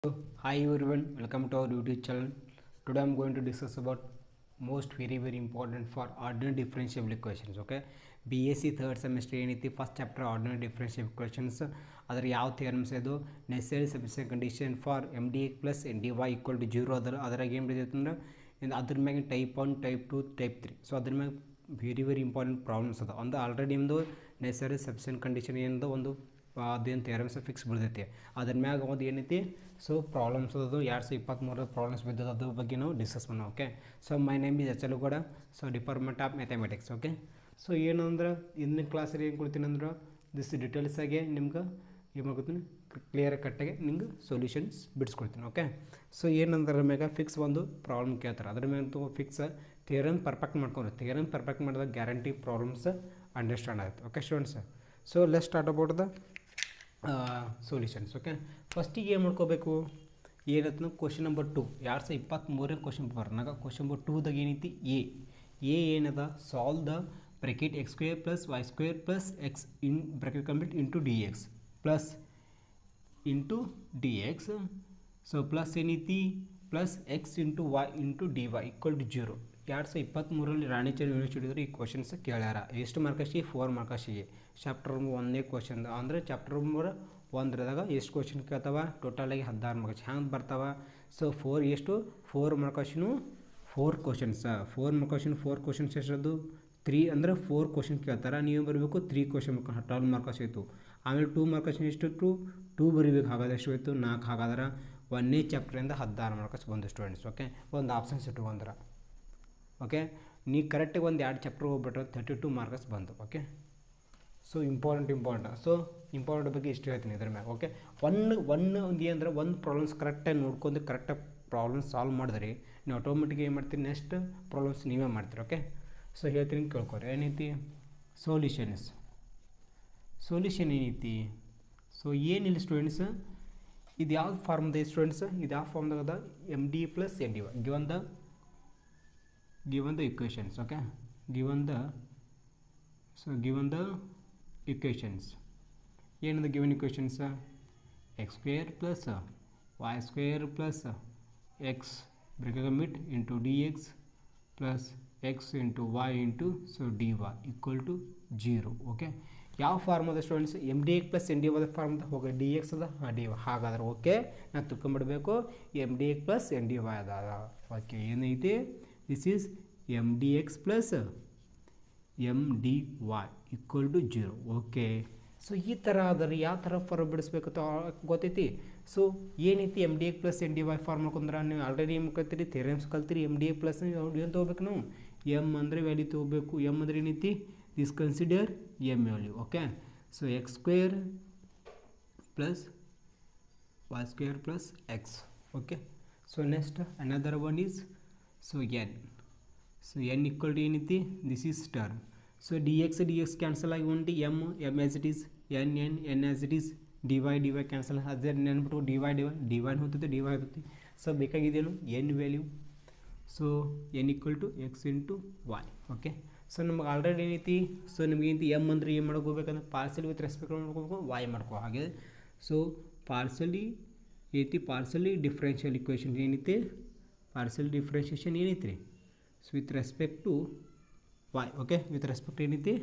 Hi everyone, welcome to our YouTube channel. Today I'm going to discuss about most very very important for ordinary differentiable equations. Okay, B S C third semester ಏನೈತಿ first chapter ordinary differential equations ಅದ್ರ ಯಾವ theorems ಇದು necessary sufficient condition for M D ಎಕ್ plus N D Y equal to zero ಅದ್ರ ಅದ್ರಾಗ ಏನು ಬಿದ್ದೈತೆ ಅಂದ್ರೆ ಇನ್ನು ಅದ್ರ ಮ್ಯಾಗ type one type two type three so ಅದ್ರ ಮ್ಯಾಗ ವೆರಿ ವೆರಿ ಇಂಪಾರ್ಟೆಂಟ್ ಪ್ರಾಬ್ಲಮ್ಸ್ ಅದ ಒಂದು ಆಲ್ರೆಡಿ ನಿಮ್ಮದು ನೆಸರಿ ಸಬ್ಸ್ಟೆನ್ಸ್ ಕಂಡೀಷನ್ ಏನದ ಒಂದು ಅದೇನು ಥಿಯರಮ್ಸ್ ಫಿಕ್ಸ್ ಬಿಡ್ತೈತಿ ಅದ್ರ ಮ್ಯಾಗ ಒಂದು ಏನೈತಿ ಸೊ ಪ್ರಾಬ್ಲಮ್ಸ್ ಅದು ಎರಡು ಸಾವಿರ ಇಪ್ಪತ್ತ್ಮೂರು ಪ್ರಾಬ್ಲಮ್ಸ್ ಬಿದ್ದದ ಅದ್ರ ಬಗ್ಗೆ ನಾವು ಡಿಸ್ಕಸ್ ಮಾಡೋಣ okay so my name is H ಕೂಡ so department of mathematics okay so ಏನಂದ್ರೆ ಇಂದಿನ ಕ್ಲಾಸಲ್ಲಿ ಏನು ಕೊಡ್ತೀನಿ ಅಂದ್ರೆ ದಿಸ್ ಡೀಟೇಲ್ಸ್ ಆಗಿ ನಿಮ್ಗೆ ಏನು ಮಾಡ್ಕೊತೀನಿ ಕ್ಲಿಯರ್ ಕಟ್ಟಾಗಿ ನಿಮ್ಗೆ ಸೊಲ್ಯೂಷನ್ಸ್ ಬಿಡಿಸ್ಕೊಡ್ತೀನಿ ಓಕೆ ಸೊ ಏನಂದ್ರೆ ಮ್ಯಾಗ ಫಿಕ್ಸ್ ಒಂದು ಪ್ರಾಬ್ಲಮ್ ಕೇಳ್ತಾರೆ ಅದ್ರ ಮ್ಯಾಗ ಫಿಕ್ಸ್ ಥಿಯರಮ್ ಪರ್ಫೆಕ್ಟ್ ಮಾಡ್ಕೊಂಡು ಥಿಯರಮ್ ಪರ್ಫೆಕ್ಟ್ ಮಾಡಿದಾಗ ಗ್ಯಾರಂಟಿ ಪ್ರಾಬ್ಲಮ್ಸ್ ಅಂಡರ್ಸ್ಟ್ಯಾಂಡ್ ಆಗುತ್ತೆ okay students so let's start about the solutions okay ಫಸ್ಟಿಗೆ ಏನು ಮಾಡ್ಕೋಬೇಕು ಏನತ್ತು ಕ್ವಶನ್ ನಂಬರ್ ಟು ಎರಡು ಸಾವಿರ ಇಪ್ಪತ್ತ್ಮೂರನೇ ಕ್ವಶನ್ ಬರ್ನಾಗ ಕ್ವಶನ್ ನಂಬರ್ ಟೂದಾಗ ಏನೈತಿ ಎ ಎ ಏನದ solve the bracket X square plus Y square plus X in bracket complete into D X plus into D X so plus ಏನೈತಿ plus X into Y into D Y equal to zero ಎರಡು ಸಾವಿರ ಇಪ್ಪತ್ತ್ಮೂರರಲ್ಲಿ ರಾಣಿಚಂದ್ರ ಯೂನಿವರ್ಸಿಟಿದ್ರು ಈ questions ಕೇಳ್ಯಾರ ಎಷ್ಟು ಮಾರ್ಕಶಿ ಫೋರ್ ಮಾರ್ಕಶಿಗೆ ಚಾಪ್ಟರ್ ಒಂದೇ ಕ್ವಶನ್ ಅಂದರೆ ಚಾಪ್ಟರ್ ನಂಬರ್ ಒಂದರದಾಗ ಎಷ್ಟು ಕ್ವಶನ್ ಕೇಳ್ತಾವ ಟೋಟಲಾಗಿ ಹದಿನಾರು ಮಾರ್ಕಶಿ ಹ್ಯಾಂಗೆ ಬರ್ತಾವ ಸೊ ಫೋರ್ ಎಷ್ಟು ಫೋರ್ ಮಾರ್ಕಶಿನು ಫೋರ್ ಕ್ವಶನ್ಸ ಫೋರ್ ಮಾರ್ಕಶಿನ್ ಫೋರ್ ಕ್ವಶನ್ಸ್ ಎಷ್ಟದು ತ್ರೀ ಅಂದರೆ ಫೋರ್ ಕ್ವಶನ್ ಕೇಳ್ತಾರೆ ನೀವು ಬರಬೇಕು ತ್ರೀ ಕ್ವಶನ್ ಟ್ವೆಲ್ ಮಾರ್ಕಸ್ ಆಯಿತು ಆಮೇಲೆ ಟೂ ಮಾರ್ಕಸ್ ಎಷ್ಟು ಟು ಟೂ ಬರಿಬೇಕು ಹಾಗಾದ್ರೆ ಎಷ್ಟು ಹೋಯ್ತು ನಾಲ್ಕು ಹಾಗಾದ್ರೆ ಒಂದನೇ ಚಾಪ್ಟ್ರಿಂದ ಹದಿನಾರು ಮಾರ್ಕಸ್ ಬಂದು ಸ್ಟೂಡೆಂಟ್ಸ್ ಓಕೆ ಒಂದು ಆಪ್ಷನ್ಸ್ ಇಟ್ಕೊಂಡ್ರೆ ಓಕೆ ನೀ ಕರೆಕ್ಟಾಗಿ ಒಂದು ಎರಡು ಚಾಪ್ಟರ್ ಹೋಗ್ಬಿಟ್ರೆ ತರ್ಟಿ ಟು ಮಾರ್ಕಸ್ ಬಂತು okay so important important so important ಬಗ್ಗೆ ಇಷ್ಟು ಹೇಳ್ತೀನಿ ಇದ್ರ ಮ್ಯಾಗ ಓಕೆ ಒನ್ ಒನ್ ಒಂದು ಏನಂದ್ರೆ ಒಂದು ಪ್ರಾಬ್ಲಮ್ಸ್ ಕರೆಕ್ಟಾಗಿ ನೋಡ್ಕೊಂಡು ಕರೆಕ್ಟಾಗಿ ಪ್ರಾಬ್ಲಮ್ಸ್ ಸಾಲ್ವ್ ಮಾಡಿದ್ರಿ ನೀವು ಆಟೋಮೆಟಿಕ್ ಏನು ಮಾಡ್ತೀರಿ ನೆಕ್ಸ್ಟ್ ಪ್ರಾಬ್ಲಮ್ಸ್ ನೀವೇ ಮಾಡ್ತೀರಿ ಓಕೆ ಸೊ ಹೇಳ್ತೀನಿ ಕೇಳ್ಕೊರಿ ಏನೈತಿ ಸೊಲ್ಯೂಷನ್ಸ್ ಸೊಲ್ಯೂಷನ್ ಏನೈತಿ ಸೊ ಏನಿಲ್ಲ ಸ್ಟೂಡೆಂಟ್ಸ್ ಇದು ಯಾವ್ದು ಫಾರ್ಮ್ದ ಸ್ಟೂಡೆಂಟ್ಸ್ ಇದು ಯಾವ ಫಾರ್ಮ್ದಾಗ ಅದ M D plus N D given the given the equations okay given the so given the equations ಏನದು given equations X square plus Y square plus X bracket into D X plus X into Y into so D Y equal to zero okay ಯಾವ form ಅದ students M D ಎಕ್ plus N D ಅದ form ಅದ ಹೋಗಿ D X ಅದ ಹಾಂ D Y ಹಾಗಾದ್ರೆ okay ನಾನು ತಿಳ್ಕೊಂಬಿಡ್ಬೇಕು M D ಎಕ್ plus N D Y ಅದ ಓಕೆ ಏನೈತಿ this is M D X plus M D Y equal to zero okay so ಈ ಥರ ಆದರೆ ಯಾವ ಥರ ಫಾರ್ಮ್ ಬಿಡಿಸ್ಬೇಕಂತ ಗೊತ್ತೈತಿ ಸೊ ಏನೈತಿ M D ಎಕ್ plus N D Y form ಮಾಡ್ಕೊಂಡ್ರೆ ನೀವು ಆಲ್ರೆಡಿ ಏನು ಕಲ್ತೀರಿ ಥೆರಮ್ಸ್ ಕಲ್ತೀರಿ ಎಮ್ ಡಿ ಎಕ್ ಪ್ಲಸ್ ಏನು ತೊಗೋಬೇಕು ನಾವು ಎಮ್ ಅಂದರೆ ವ್ಯಾಲ್ಯೂ ತೊಗೋಬೇಕು ಎಮ್ ಅಂದರೆ ಏನೈತಿ this consider M value okay so X square plus Y square plus X okay so next another one is so N so N equal to ಏನೈತಿ this is term so D X D X cancel ಆಗಿ ಉಂಟು M M as it is N N N as it is D Y D Y cancel ಅದೇ ನೆನ್ಬಿಟ್ಟು D Y D Y D Y ಹೋಗ್ತದೆ D Y ಹೋಗ್ತದೆ so ಬೇಕಾಗಿದೇನು N value so N equal to X into Y okay so ನಮ್ಗೆ already ಏನೈತಿ so ನಿಮ್ಗೆ ಏನೈತಿ M ಅಂದ್ರೆ ಏನು ಮಾಡ್ಕೋಬೇಕಂದ್ರೆ ಪಾರ್ಸಲ್ ವಿತ್ ರೆಸ್ಪೆಕ್ಟ್ ಮಾಡ್ಕೋಬೇಕು ವೈ ಮಾಡ್ಕೋ ಹಾಗೆ ಸೊ ಪಾರ್ಸಲಿ ಐತಿ ಪಾರ್ಸಲಿ ಡಿಫ್ರೆನ್ಷಿಯಲ್ ಇಕ್ವೇಷನ್ ಏನೈತಿ ಪಾರ್ಸಲ್ ಡಿಫ್ರೆನ್ಷಿಯೇಷನ್ ಏನೈತಿ ರೀ so with respect to Y okay with respect ಏನೈತಿ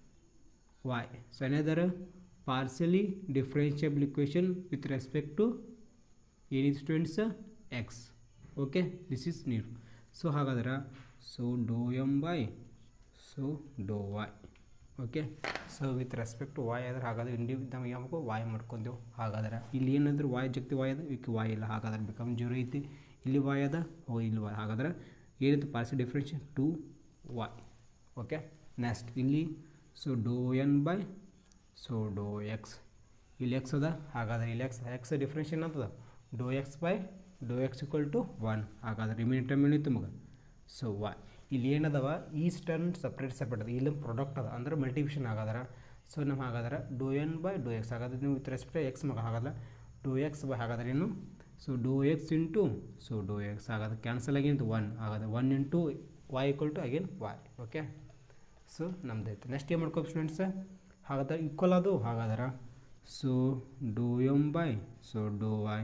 Y so another partially differentiable equation with respect to ಏನಿದೆ students X okay this is ನೀರು ಸೊ ಹಾಗಾದ್ರೆ so Dow M Y so Dow y okay so with respect to y ಆದ್ರೆ ಹಾಗಾದ್ರೆ ಇಂಡಿ ನಮಗೆ ಯಾವಾಗ Y ಮಾಡ್ಕೊಂಡೆವು ಹಾಗಾದ್ರೆ ಇಲ್ಲಿ ಏನಾದ್ರೆ ವಾಯ್ ಜಗ್ತಿ ವಾಯ್ ಅದ ಇದಕ್ಕೆ ವಾಯ್ ಇಲ್ಲ ಹಾಗಾದ್ರೆ ಬಿಕಮ್ ಜೀರೋ ಐತಿ ಇಲ್ಲಿ ವಾಯ್ ಅದ ಓ ಇಲ್ಲಿ ವಾಯ್ ಹಾಗಾದ್ರೆ ಏನಿತ್ತು partial differentiation to y okay next ಇಲ್ಲಿ so Dow N by so Dow x ಇಲ್ಲಿ ಎಕ್ಸ್ ಅದ ಹಾಗಾದ್ರೆ ಇಲ್ಲಿ ಎಕ್ಸ್ ಎಕ್ಸ್ ಡಿಫ್ರೆನ್ಷಿಯನ್ ಅಂತದ do x by Dow x equal to one ಹಾಗಾದ್ರೆ ರಿಮೈನ್ ಟರ್ಮ್ ಏನಿತ್ತು ಮಗ ಸೊ ವಾಯ್ ಇಲ್ಲಿ ಏನದವ ಈ ಟರ್ಮ್ ಸಪ್ರೇಟ್ ಸಪ್ರೇಟ್ ಅದ ಇಲ್ಲಿ ಪ್ರಾಡಕ್ಟ್ ಅದ ಅಂದ್ರೆ ಮಲ್ಟಿಫಿಷನ್ ಆಗಾದ್ರೆ ಸೊ ನಮ್ಮ ಹಾಗಾದ್ರೆ do N by Dow x ಹಾಗಾದ್ರೆ ನೀವು ವಿತ್ ರೆಸ್ಪೆಕ್ಟ್ ಎಕ್ಸ್ ಮಗ ಹಾಗಾದ್ರೆ ಡೋ ಎಕ್ಸ್ ಬೈ ಹಾಗಾದ್ರೆ ಏನು ಸೊ ಡೋ ಎಕ್ಸ್ ಇಂಟು ಸೊ ಡೋ ಎಕ್ಸ್ ಹಾಗಾದ್ರೆ ಕ್ಯಾನ್ಸಲ್ ಆಗಿಂತು ಒನ್ ಹಾಗಾದ್ರೆ one into y equal to again y okay so ನಮ್ದೈತೆ ನೆಕ್ಸ್ಟ್ ಏನು ಮಾಡ್ಕೋ ಸ್ಟೂಡೆಂಟ್ಸ್ ಹಾಗಾದ್ರೆ ಈಕ್ವಲ್ ಅದು ಹಾಗಾದ್ರೆ so Dow M by so Dow y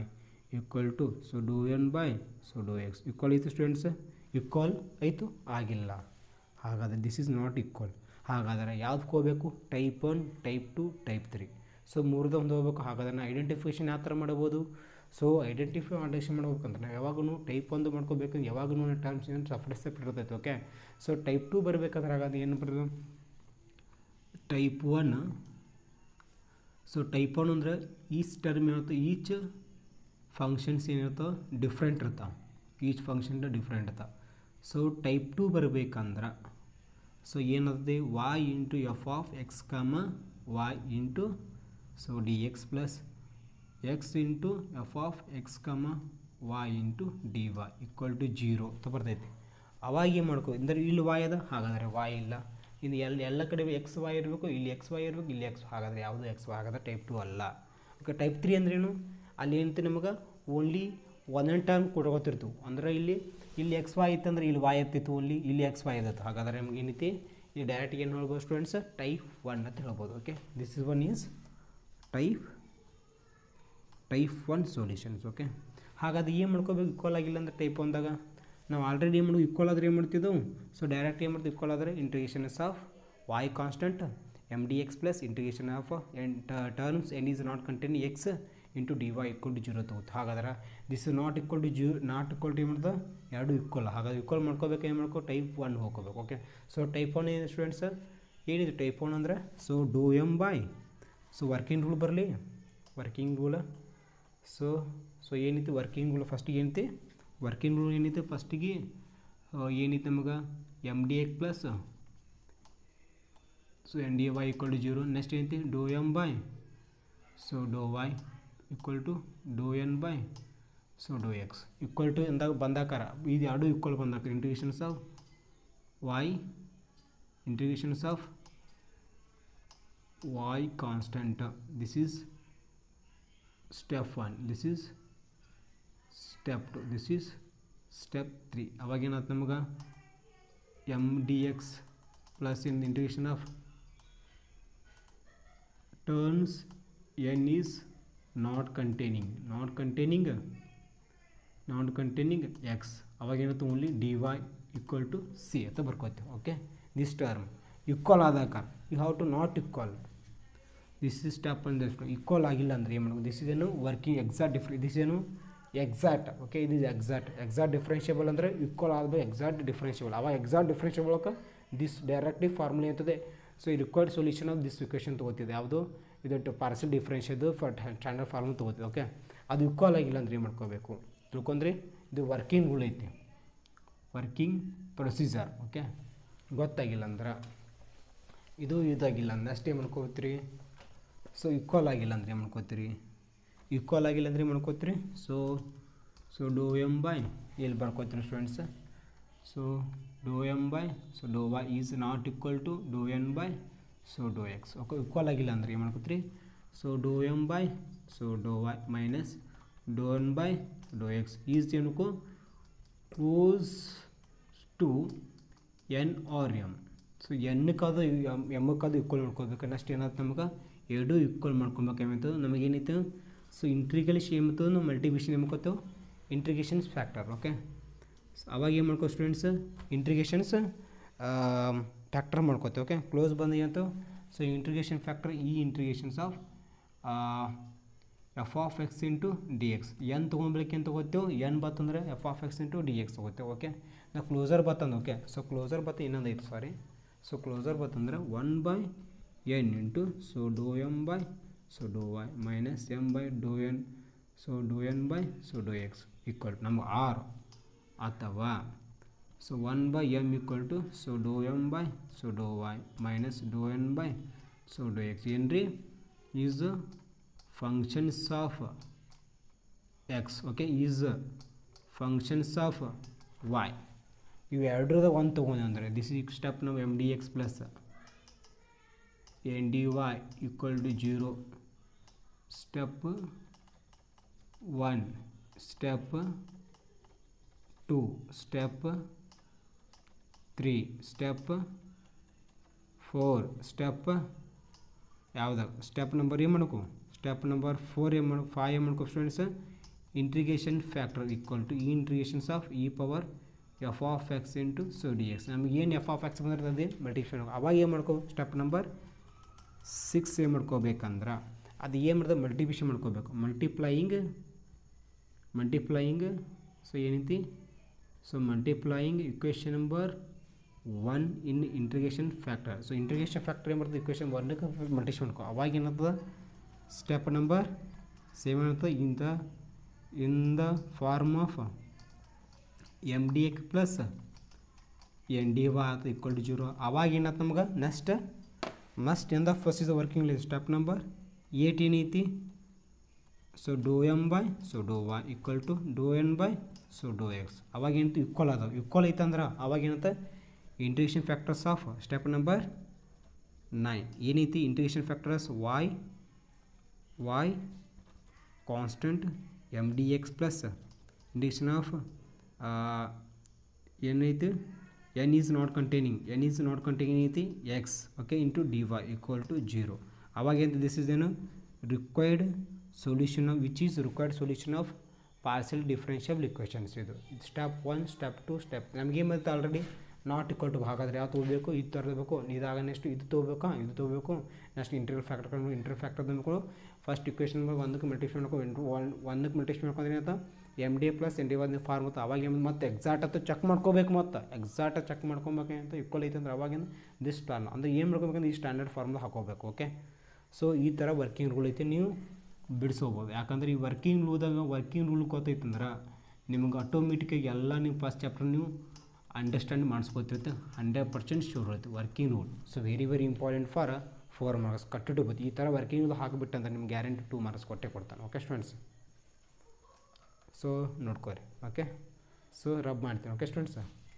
equal to so Dow N by so Dow x equal ಐತು students equal ಆಯಿತು ಆಗಿಲ್ಲ ಹಾಗಾದರೆ ದಿಸ್ ಇಸ್ ನಾಟ್ ಈಕ್ವಲ್ ಹಾಗಾದರೆ ಯಾವ್ದಕ್ಕೆ ಹೋಗಬೇಕು type one type two type three so ಮೂರ್ದು ಒಂದು ಹೋಗ್ಬೇಕು ಹಾಗಾದ್ರೆ ನಾವು ಐಡೆಂಟಿಫಿಕೇಷನ್ ಯಾವ ಥರ ಮಾಡ್ಬೋದು ಸೊ ಐಡೆಂಟಿಫೈ ಅಂಡರ್ಸ್ಟ್ಯಾಂಡ್ ಮಾಡ್ಬೇಕಂದ್ರೆ ನಾವು ಯಾವಾಗೂ ಟೈಪ್ ಒಂದು ಮಾಡ್ಕೋಬೇಕು ಯಾವಾಗೂ ಟರ್ಮ್ಸ್ ಏನು ಸಪ್ರೇಟ್ ಸಪ್ರೇಟ್ ಇರ್ತೈತೆ ಓಕೆ ಸೊ ಟೈಪ್ ಟು ಬರಬೇಕಂದ್ರೆ ಹಾಗಾದ್ರೆ ಏನು ಬರೋದು type one so type one ಅಂದ್ರೆ ಈಚ್ ಟರ್ಮ್ ಏನಿರುತ್ತೆ ಈಚ್ ಫಂಕ್ಷನ್ಸ್ ಏನಿರ್ತೋ ಡಿಫ್ರೆಂಟ್ ಇರ್ತಾವೆ ಈಚ್ ಫಂಕ್ಷನ್ ಡಿಫ್ರೆಂಟ್ ಇರ್ತಾವೆ ಸೊ ಟೈಪ್ ಟು ಬರಬೇಕಂದ್ರೆ ಸೊ ಏನತ್ತದೆ y into f of x comma y into so D X plus X into f of x comma y into d y equal to zero ಅಂತ ಬರ್ತೈತಿ ಅವಾಗ ಏನು ಮಾಡ್ಕೋ ಅಂದರೆ ಇಲ್ಲಿ ವಾಯ್ ಅದ ಹಾಗಾದರೆ ವಾಯ್ ಇಲ್ಲ ಇನ್ನು ಎಲ್ಲ ಎಲ್ಲ ಕಡೆ ಎಕ್ಸ್ ವಾಯ್ ಇರಬೇಕು ಇಲ್ಲಿ ಎಕ್ಸ್ ವಾಯ್ ಇರಬೇಕು ಇಲ್ಲಿ ಎಕ್ಸ್ ಹಾಗಾದರೆ ಯಾವುದು ಎಕ್ಸ್ ವಾಯ್ ಹಾಗಾದ್ರೆ ಟೈಪ್ ಟು ಅಲ್ಲ ಓಕೆ ಟೈಪ್ ತ್ರೀ ಅಂದ್ರೇನು ಅಲ್ಲಿ ಏನಂತ ನಮಗೆ ಓನ್ಲಿ ಒಂದೊಂದು ಟರ್ಮ್ ಕೊಡ್ಕೋತಿರ್ತೀವಿ ಅಂದ್ರೆ ಇಲ್ಲಿ ಇಲ್ಲಿ ಎಕ್ಸ್ ವಾಯ್ ಇತ್ತಂದ್ರೆ ಇಲ್ಲಿ ವಾಯ್ ಇರ್ತಿತ್ತು ಓನ್ಲಿ ಇಲ್ಲಿ ಎಕ್ಸ್ ವಾಯ್ ಇದ್ದತ್ತು ಹಾಗಾದ್ರೆ ನಮ್ಗೆ ಏನೈತಿ ಇಲ್ಲಿ ಡೈರೆಕ್ಟ್ ಏನು ಹೇಳ್ಬೋದು ಸ್ಟೂಡೆಂಟ್ಸ್ ಟೈಪ್ ಒನ್ ಅಂತ ಹೇಳ್ಬೋದು okay this is one is type type one solutions okay ಹಾಗಾದ್ರೆ ಏನು ಮಾಡ್ಕೋಬೇಕು ಈಕ್ವಲ್ ಆಗಿಲ್ಲ ಅಂದ್ರೆ ಟೈಪ್ ಒಂದಾಗ ನಾವು ಆಲ್ರೆಡಿ ಏನು ಮಾಡೋದು ಈಕ್ವಲ್ ಆದರೆ ಏನು ಮಾಡ್ತಿದ್ದೆವು ಸೊ ಡೈರೆಕ್ಟ್ ಏನು ಮಾಡ್ತೀವಿ ಈಕ್ವಲ್ ಆದರೆ integrations of y constant M D X plus integration of N terms N is not contain x into D Y equal to zero ತಗೋತು ಹಾಗಾದ್ರೆ this is not equal to g not equal to ಏನು ಮಾಡ್ದೆ ಎರಡು equal ಹಾಗಾದ್ರೆ equal ಮಾಡ್ಕೋಬೇಕು ಏನು ಮಾಡ್ಕೋ type one ಹೋಗ್ಕೋಬೇಕು ಓಕೆ ಸೊ ಟೈಪ್ ಒನ್ ಏನಿದೆ ಸ್ಟೂಡೆಂಟ್ಸ್ ಏನಿದೆ ಟೈಪ್ ಒನ್ ಅಂದರೆ so Dow M by so working rule ಬರಲಿ ವರ್ಕಿಂಗ್ ರೂಲ್ ಸೊ ಸೊ ಏನೈತಿ ವರ್ಕಿಂಗ್ ರೂಲ್ ಫಸ್ಟಿಗೆ ಏನೈತಿ ವರ್ಕಿಂಗ್ ರೂಲ್ ಏನೈತಿ ಫಸ್ಟಿಗೆ ಏನೈತಿ ನಮಗೆ M D ಎಕ್ plus so N D Y equal to zero next ಏನೈತಿ do M by so Dow y equal to Dow N by so Dow x equal to ಎಂದಾಗ ಬಂದಾಕಾರ ಇದು ಎರಡು ಈಕ್ವಲ್ ಬಂದಾಕ integrations of y integrations of y constant this is step 1 this is step 2 this is step 3 ಅವಾಗೇನಾಯ್ತು ನಮಗೆ M D X plus in integration of terms N is not containing not containing not containing x ಅವಾಗೇನಾಯ್ತು only d Y equal to c ಅಂತ ಬರ್ಕೋತೀವಿ okay this term equal ಆದಾಗ you have to not equal this is step ಅಂದರೆ equal ಆಗಿಲ್ಲ ಅಂದರೆ ಏನು ಮಾಡಬೇಕು this is ಏನು ವರ್ಕಿಂಗ್ ಎಕ್ಸಾಕ್ಟ್ ಡಿಫ್ರೆ ದಿಸ್ ಏನು ಎಕ್ಸಾಕ್ಟ್ ಓಕೆ ಇದು ಇಸ್ ಎಕ್ಸಾಕ್ಟ್ ಎಕ್ಸಾಕ್ಟ್ ಡಿಫ್ರೆನ್ಷಿಯಬಲ್ ಅಂದರೆ ಈಕ್ವಲ್ ಆಗಬೇಕು ಎಕ್ಸಾಕ್ಟ್ ಡಿಫ್ರೆನ್ಷಿಯಬಲ್ ಅವಾಗ exact differentiable this directly formula ಅಂತದೆ ಸೊ ಈ required solution of this equation ತೊಗೋತಿದೆ ಯಾವುದು ಇದು ಪಾರ್ಸಲ್ ಡಿಫ್ರೆನ್ಷಿಯದು ಫರ್ ಸ್ಟ್ಯಾಂಡರ್ಡ್ ಫಾರ್ಮುಲಾ ತೊಗೋತಿದೆ ಓಕೆ ಅದು ಈಕ್ವಲ್ ಆಗಿಲ್ಲ ಅಂದ್ರೆ ಏನು ಮಾಡ್ಕೋಬೇಕು ತಿಳ್ಕೊಂಡ್ರಿ ಇದು ವರ್ಕಿಂಗ್ ರೂಲ್ ಐತಿ ವರ್ಕಿಂಗ್ ಪ್ರೊಸೀಜರ್ ಓಕೆ ಗೊತ್ತಾಗಿಲ್ಲ ಅಂದ್ರೆ ಇದು ಇದಾಗಿಲ್ಲ ಅಂದ್ರೆ ಅಷ್ಟೇ ಮಾಡ್ಕೋತೀರಿ ಸೊ ಈಕ್ವಲ್ ಆಗಿಲ್ಲ ಅಂದ್ರೆ ಏನು ಮಾಡ್ಕೋತೀರಿ ಈಕ್ವಲ್ ಆಗಿಲ್ಲ ಅಂದ್ರೆ ಏನು ಮಾಡ್ಕೋತೀರಿ so so Dow M by ಎಲ್ಲಿ ಬರ್ಕೋತೀರಿ students so Dow M by so Dow y is not equal to Dow N by so Dow x okay equal ಆಗಿಲ್ಲ ಅಂದ್ರೆ ಏನು ಮಾಡ್ಕೋತೀರಿ so Dow M by so Dow y minus Dow N by Dow x is ಏನಕ್ಕೂ close to N or M so ಎನ್ನಕ್ಕಾದ ಎಮ್ಮಕ್ಕಾದ equal ಮಾಡ್ಕೋಬೇಕು next ಏನಾಯ್ತು ನಮಗೆ ಎರಡು ಈಕ್ವಲ್ ಮಾಡ್ಕೊಬೇಕು ಏನಾಯ್ತು ನಮಗೇನೈತು ಸೊ ಇಂಟ್ರಿಗಲ್ ಏಮಿತ್ತು ನಾವು ಮಲ್ಟಿಪ್ಲಿಕೇಶನ್ ಏಮಕೋತೇವೆ ಇಂಟ್ರಿಗೇಷನ್ಸ್ ಫ್ಯಾಕ್ಟರ್ ಓಕೆ ಅವಾಗ ಏನು ಮಾಡ್ಕೋ ಸ್ಟೂಡೆಂಟ್ಸ್ ಇಂಟ್ರಿಗೇಷನ್ಸ್ ಫ್ಯಾಕ್ಟರ್ ಮಾಡ್ಕೋತೇವೆ ಓಕೆ ಕ್ಲೋಸ್ ಬಂದು ಏನಂತು ಸೊ ಇಂಟ್ರಿಗೇಷನ್ ಫ್ಯಾಕ್ಟರ್ ಈ integrations of f of x into D x N ತೊಗೊಂಡ್ಬೇಕು ಏನು ತೊಗೋತೇವೆ ಎನ್ ಬತ್ತಂದ್ರೆ f of x into D x ತೊಗೋತೇವೆ ಓಕೆ ನಾವು ಕ್ಲೋಸರ್ ಬತ್ತಂದು ಓಕೆ ಸೊ ಕ್ಲೋಸರ್ ಬತ್ತ ಇನ್ನೊಂದು ಐತೆ ಸಾರಿ ಸೊ ಕ್ಲೋಸರ್ ಬತ್ತಂದ್ರೆ one by N into so Dow M by so Dow y minus M by do N so Dow N by so Dow x equal ನಮ್ಗೆ or ಅಥವಾ so one by M equal to so Dow M by so Dow y minus Dow N by so Dow x ಏನು ರೀ is functions of x okay is functions of y ಇವು ಎರಡರದ ಒಂದು ತೊಗೊಂಡು ಅಂದರೆ this is step ನಾವು M D X plus N D Y equal to zero step one step two step three step four step ಯಾವ್ದಾಗ step number ಏನು ಮಾಡ್ಕೊ step number four ಏನು ಮಾಡು ಫೈವ್ ಏನು ಮಾಡ್ಕೊ students integration factor equal to e integrations of e power f of x into so D x ನಮಗೆ ಏನು F of X ಬಂದ್ರೆ ಅದೇ ಮಲ್ಟಿಫಿಕೇಶನ್ ಅವಾಗ ಏನು ಮಾಡ್ಕೋ ಸ್ಟೆಪ್ ನಂಬರ್ ಸಿಕ್ಸ್ ಏನು ಮಾಡ್ಕೋಬೇಕಂದ್ರೆ ಅದು ಏನು ಮಾಡಿದ್ರೆ ಮಲ್ಟಿಪ್ಲಿಷನ್ ಮಾಡ್ಕೋಬೇಕು ಮಲ್ಟಿಪ್ಲೈಯಿಂಗ್ ಮಲ್ಟಿಪ್ಲೈಯಿಂಗ್ ಸೊ ಏನೈತಿ so multiplying equation number one in integration factor so integration factor ಏನು ಬರ್ತದೆ ಇಕ್ವೇಷನ್ ಒನ್ಗೆ ಮಲ್ಟಿಷನ್ ಮಾಡ್ಕೋ ಅವಾಗ ಏನಾಗ್ತದೆ ಸ್ಟೆಪ್ ನಂಬರ್ ಸೇಮ್ ಏನಾಗ್ತದೆ in the in the form of M D ಎಕ್ plus N d y ಆಯ್ತು equal to zero ಅವಾಗ ಏನಾಯ್ತು ನಮ್ಗೆ next must in the first is working list step number eight ಏನೈತಿ so Dow M by so Dow y equal to Dow N by so Dow x ಅವಾಗ ಏನಂತ equal ಅದಾವೆ equal ಐತಂದ್ರೆ ಅವಾಗ ಏನಂತ integration factors of step number nine ಏನೈತಿ integration factors y Y constant M D X plus integration of ಏನೈತಿ N is not containing N is not containing ಐತಿ x okay into D Y equal to zero ಅವಾಗ ಏನು this is ಏನು required solution of which is required solution of partial differential equations ಇದು step one step two step ನಮಗೇನು ಬರುತ್ತೆ already not equal to ಹಾಗಾದ್ರೆ ಯಾವ್ದು ತೊಗೋಬೇಕು ಇದು ತರಬೇಕು ಇದಾಗ ನೆಕ್ಸ್ಟ್ ಇದು ತೊಗೋಬೇಕಾ ಇದು ತೊಗೋಬೇಕು next interval factor inter factor ತಂದ್ಕೊಂಡು ಫಸ್ಟ್ ಇಕ್ವೇಷನ್ ನಂಬರ್ ಒಂದಕ್ಕೆ ಮಲ್ಟಿಪ್ಲಿಕೇಶನ್ ಮಾಡ್ಕೊ ಇಂಟು ಒನ್ ಒಂದಕ್ಕೆ ಮಲ್ಟಿಪ್ಲಿಕೇಶನ್ ಮಾಡ್ಕೊಂಡ್ರೆ ಏನಾಯ್ತು M d a plus N d ಒಂದು ಫಾರ್ಮ್ ಮತ್ತು ಅವಾಗ ಏನು ಮತ್ತೆ ಎಕ್ಸಾಕ್ಟ್ ಅಂತ ಚೆಕ್ ಮಾಡ್ಕೋಬೇಕು ಮತ್ತು ಎಕ್ಸಾಕ್ಟ್ ಚೆಕ್ ಮಾಡ್ಕೊಬೇಕು ಅಂತ ಈಕ್ವಲ್ ಐತೆ ಅಂದ್ರೆ ಅವಾಗಿಂದ ದಿಸ್ ಪ್ಲಾನ್ ಅಂದ್ರೆ ಏನು ಮಾಡ್ಕೋಬೇಕಂದ್ರೆ ಈ ಸ್ಟ್ಯಾಂಡರ್ಡ್ ಫಾರ್ಮ್ದಾಗ ಹಾಕೋಬೇಕು ಓಕೆ ಸೊ ಈ ಥರ ವರ್ಕಿಂಗ್ ರೂಲ್ ಐತೆ ನೀವು ಬಿಡಿಸೋಬೋದು ಯಾಕಂದ್ರೆ ಈ ವರ್ಕಿಂಗ್ ರೂಲ್ದಾಗ ವರ್ಕಿಂಗ್ ರೂಲ್ ಗೊತ್ತೈತಂದ್ರೆ ನಿಮ್ಗೆ ಆಟೋಮೆಟಿಕ್ಕಾಗಿ ಎಲ್ಲ ನೀವು ಫಸ್ಟ್ ಚಾಪ್ಟರ್ ನೀವು ಅಂಡರ್ಸ್ಟ್ಯಾಂಡ್ ಮಾಡಿಸ್ಕೋತಿರುತ್ತೆ ಹಂಡ್ರೆಡ್ ಪರ್ಸೆಂಟ್ ಶೂರ್ ಐತೆ working rule so very very important for four marks ಕಟ್ಟಿಟ್ಟು ಬೋದು ಈ ಥರ ವರ್ಕಿಂಗ್ ರೂಲ್ ಹಾಕಿಬಿಟ್ಟಂದ್ರೆ ನಿಮ್ಗೆ ಗ್ಯಾರಂಟಿ ಟೂ ಮಾರ್ಕ್ಸ್ ಕೊಟ್ಟೆ ಕೊಡ್ತಾನೆ ಓಕೆ ಸ್ಟೂಡೆಂಟ್ಸ್ ಸೊ ನೋಡ್ಕೋರಿ ಓಕೆ ಸೊ ರಬ್ ಮಾಡ್ತೀನಿ ಓಕೆ ಸ್ಟೂಡೆಂಟ್ಸ್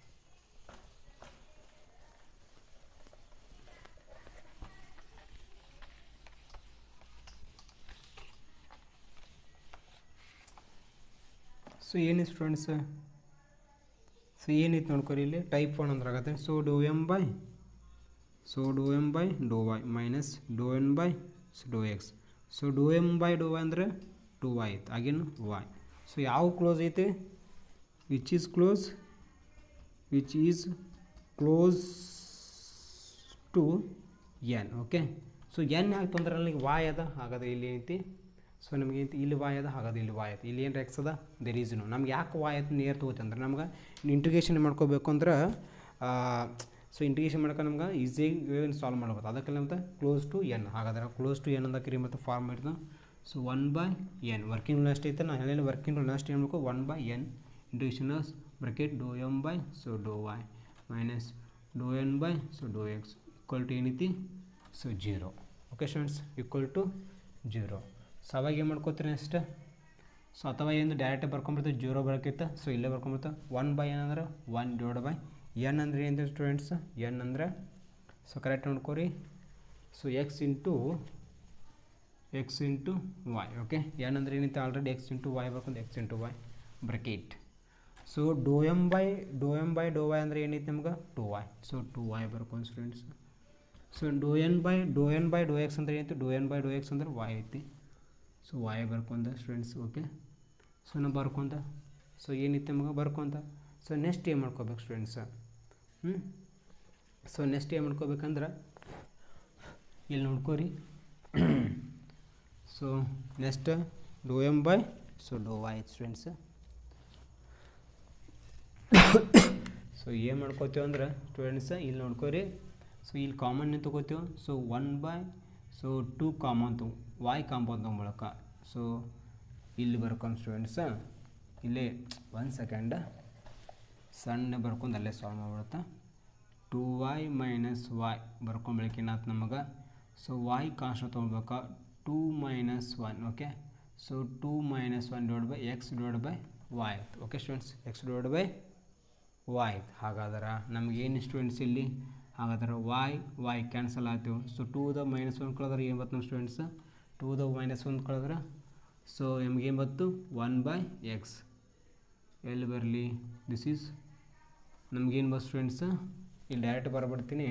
ಸೊ ಏನಿದೆ ಸ್ಟೂಡೆಂಟ್ಸ್ ಸೊ ಏನೈತೆ ನೋಡ್ಕೊರಿ ಇಲ್ಲಿ ಟೈಪ್ ಒನ್ ಅಂದ್ರೆ ಆಗತ್ತೆ so Dow M by so Dow M by Dow y minus Dow N by so Dow x so Dow M by Dow y ಅಂದರೆ two y ಐತೆ again y so ಯಾವ close ಐತೆ which is close which is close to N okay so N ಯಾಕೆ ತೊಂದರೆ ಅಲ್ಲಿ Y ಅದ ಹಾಗಾದ್ರೆ ಇಲ್ಲಿ ಏನೈತಿ ಸೊ ನಮಗೆ ಏನೈತಿ ಇಲ್ಲಿ ವಾಯ್ ಅದ ಹಾಗಾದ್ರೆ ಇಲ್ಲಿ ವಾಯ್ ಐತಿ ಇಲ್ಲಿ ಏನು ಎಕ್ಸ್ ಅದ ದೆರ್ ಈಸ್ ನೋ ನಮ್ಗೆ ಯಾಕೆ ವಾಯ್ ಐತಿ ನಿಯರ್ ತೊಗೋತಂದ್ರೆ ನಮ್ಗೆ ಇಂಟಿಗ್ರೇಷನ್ ಮಾಡ್ಕೋಬೇಕು ಅಂದ್ರೆ ಸೊ ಇಂಟಿಗ್ರೇಷನ್ ಮಾಡ್ಕೊಂಡು ನಮ್ಗೆ ಈಸಿಯಾಗಿ ಏನು ಸಾಲ್ವ್ ಮಾಡ್ಬೋದು ಅದಕ್ಕೆ ನಮ್ಗೆ ಕ್ಲೋಸ್ ಟು ಎನ್ ಹಾಗಾದ್ರೆ ಕ್ಲೋಸ್ ಟು ಎನ್ ಅಂದಕ್ರಿ ಮತ್ತು ಫಾರ್ಮ್ ಇರ್ತದೆ so one by N working rule ಅಷ್ಟು ಐತೆ ನಾನು ಹೇಳಿ ವರ್ಕಿಂಗ್ ರೂಲ್ ಅಷ್ಟು ಏನು ಮಾಡಬೇಕು one by N integration bracket do M by so Dow y minus Dow N by so Dow x equal to ಏನೈತಿ so zero okay students equal to zero so ಅವಾಗ ಏನು ಮಾಡ್ಕೋತೀರಿ ನೆಕ್ಸ್ಟ್ ಸೊ ಅಥವಾ ಏನು direct ಬರ್ಕೊಂಬಿಡ್ತೀವಿ zero ಬರೋಕ್ಕಿತ್ತು so ಇಲ್ಲೇ ಬರ್ಕೊಂಬಿಡ್ತಾವೆ one by ಏನಂದ್ರೆ ಒನ್ ಡಿವೈಡ್ ಬೈ ಎನ್ ಅಂದ್ರೆ ಏನು ಸ್ಟೂಡೆಂಟ್ಸ್ ಎನ್ ಅಂದ್ರೆ ಸೊ ಕರೆಕ್ಟ್ ನೋಡ್ಕೋರಿ so x into x into Y okay N ಅಂದ್ರೆ ಏನೈತೆ ಆಲ್ರೆಡಿ ಎಕ್ಸ್ ಇಂಟು ವೈ ಬರ್ಕೊಂಡು x into y bracket so Dow M by do M by Dow y ಅಂದರೆ ಏನೈತೆ ನಮ್ಗೆ two y so two y ಬರ್ಕೊಂಡು students so Dow N by do N by Dow x ಅಂದ್ರೆ ಏನೈತಿ ಡೋ N by Dow x ಅಂದ್ರೆ y ಐತಿ so y ಬರ್ಕೊಂಡ students okay so ನಾವು ಬರ್ಕೊಂತ ಸೊ ಏನಿತ್ತು ನಮಗೆ ಬರ್ಕೊಂತ ಸೊ ನೆಕ್ಸ್ಟ್ ಏನು ಮಾಡ್ಕೋಬೇಕು ಸ್ಟೂಡೆಂಟ್ಸ್ ಹ್ಞೂ ಸೊ ನೆಕ್ಸ್ಟ್ ಏನು ಮಾಡ್ಕೋಬೇಕಂದ್ರೆ ಇಲ್ಲಿ ನೋಡ್ಕೋರಿ so next doe M by so Dow y students so ಏನು ಮಾಡ್ಕೋತೀವಿ ಅಂದ್ರೆ ಸ್ಟೂಡೆಂಟ್ಸ್ ಇಲ್ಲಿ ನೋಡ್ಕೋರಿ ಸೊ ಇಲ್ಲಿ ಕಾಮನ್ ತೊಗೋತೀವಿ so one by so two common ತಗೋ ವಾಯ್ ಕಾಂಪೌಂಡ್ ಮೂಲಕ ಸೊ ಇಲ್ಲಿ ಬರ್ಕೊಂಡು ಸ್ಟೂಡೆಂಟ್ಸ ಇಲ್ಲಿ ಒಂದು ಸೆಕೆಂಡ ಸಣ್ಣ ಬರ್ಕೊಂಡು ಅಲ್ಲೇ ಸಾಲ್ವ್ ಮಾಡ್ಬಿಡುತ್ತಾ ಟು ವೈ ಮೈನಸ್ ವಾಯ್ ಬರ್ಕೊಂಡು ಬೆಳಗ್ಗೆ ಏನಾಯ್ತು ನಮಗೆ ಸೊ ವಾಯ್ ಕಾನ್ಸ್ಟೆಂಟ್ ತೊಗೊಳ್ಬೇಕಾ two minus one okay so two minus one divide by X divide by y ಆಯ್ತು okay students x divide by y ಆಯ್ತು ಹಾಗಾದ್ರೆ ನಮ್ಗೆ ಏನು ಸ್ಟೂಡೆಂಟ್ಸ್ ಇಲ್ಲಿ ಹಾಗಾದ್ರೆ ವಾಯ್ ವಾಯ್ ಕ್ಯಾನ್ಸಲ್ ಆಯ್ತು so two the minus one ಕಳೆದ್ರೆ ಏನು ಬತ್ತು ನಮ್ಮ students two the minus one ಕಳೆದ್ರೆ ಸೊ ನಮ್ಗೆ ಏನು ಬತ್ತು ಒನ್ ಬೈ ಎಕ್ಸ್ ಎಲ್ಲಿ ಬರಲಿ ದಿಸ್ ಈಸ್ ನಮಗೇನು ಬಸ್ ಸ್ಟೂಡೆಂಟ್ಸ್ ಇಲ್ಲಿ ಡೈರೆಕ್ಟ್ ಬರಬಿಡ್ತೀನಿ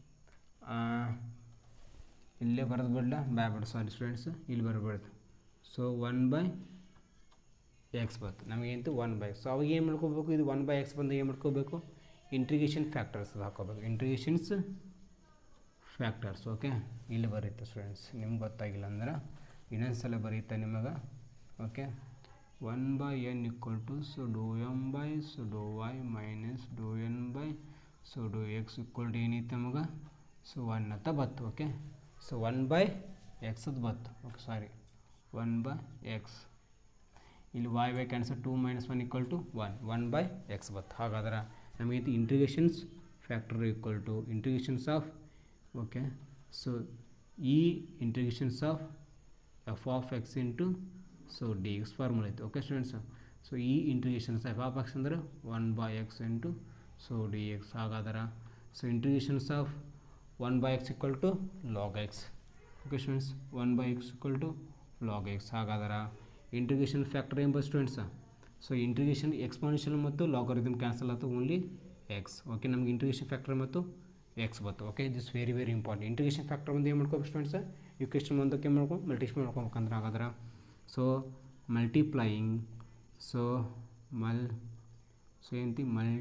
ಇಲ್ಲೇ ಬರೆದು ಬಿಡಲ ಬ್ಯಾಬಿಡ್ ಸಾರಿ ಸ್ಟೂಡೆಂಟ್ಸ್ ಇಲ್ಲಿ ಬರಬಾರ್ದು ಸೊ ಒನ್ ಬೈ ಎಕ್ಸ್ ಬಂತು ನಮಗೇಂತು ಒನ್ ಬೈ ಎಕ್ಸ್ ಸೊ ಅವಾಗ ಏನು ಮಾಡ್ಕೋಬೇಕು ಇದು ಒನ್ ಬೈ ಎಕ್ಸ್ ಬಂದಾಗ ಏನು ಮಾಡ್ಕೋಬೇಕು ಇಂಟ್ರಿಗೇಷನ್ ಫ್ಯಾಕ್ಟರ್ಸ್ ಹಾಕೋಬೇಕು ಇಂಟ್ರಿಗೇಷನ್ಸ್ ಫ್ಯಾಕ್ಟರ್ಸ್ ಓಕೆ ಇಲ್ಲಿ ಬರುತ್ತೆ ಸ್ಟೂಡೆಂಟ್ಸ್ ನಿಮ್ಗೆ ಗೊತ್ತಾಗಿಲ್ಲ ಅಂದ್ರೆ ಇನ್ನೊಂದು ಸಲ ಬರೀತಾ ನಿಮಗೆ okay one by N equal to so Dow M by so Dow y minus Dow N by so Dow x equal to ಏನೈತೆ ನಮಗೆ ಸೊ ಒನ್ ಅಂತ ಬತ್ತು ಓಕೆ ಸೊ ಒನ್ ಬೈ ಎಕ್ಸದ್ದು ಬತ್ತು okay sorry one by x ಇಲ್ಲಿ y by cancel two minus one equal to one one by x ಬತ್ತು ಹಾಗಾದ್ರೆ ನಮಗೆ integrations factor equal to integrations of okay so e integrations of f of x into so D x formula ಐತೆ okay students so e integrations f of x ಅಂದರೆ one by x into so D x ಹಾಗಾದ್ರೆ so integrations of one by x equal to log x okay students one by x equal to log x ಹಾಗಾದ್ರೆ integration factor ಎಂಬ students so integration exponential ಮತ್ತು logarithm cancel ಆಯ್ತು only x okay ನಮ್ಗೆ integration factor ಮತ್ತು x ಬತ್ತು okay this very very important integration factor ಒಂದು ಏನು ಮಾಡ್ಕೋಬೇಕು ಸ್ಟೂಡೆಂಟ್ಸ್ ಇಕ್ವೇಷನ್ ಒಂದಕ್ಕೆ ಮಾಡ್ಕೊಂಡು ಮಲ್ಟಿಪ್ಲೈ ಮಾಡ್ಕೊಬೇಕಂದ್ರೆ ಹಾಗಾದ್ರೆ ಸೊ ಮಲ್ಟಿಪ್ಲೈಯಿಂಗ್ ಸೊ ಮಲ್ ಸೊ ಏನಂತಿ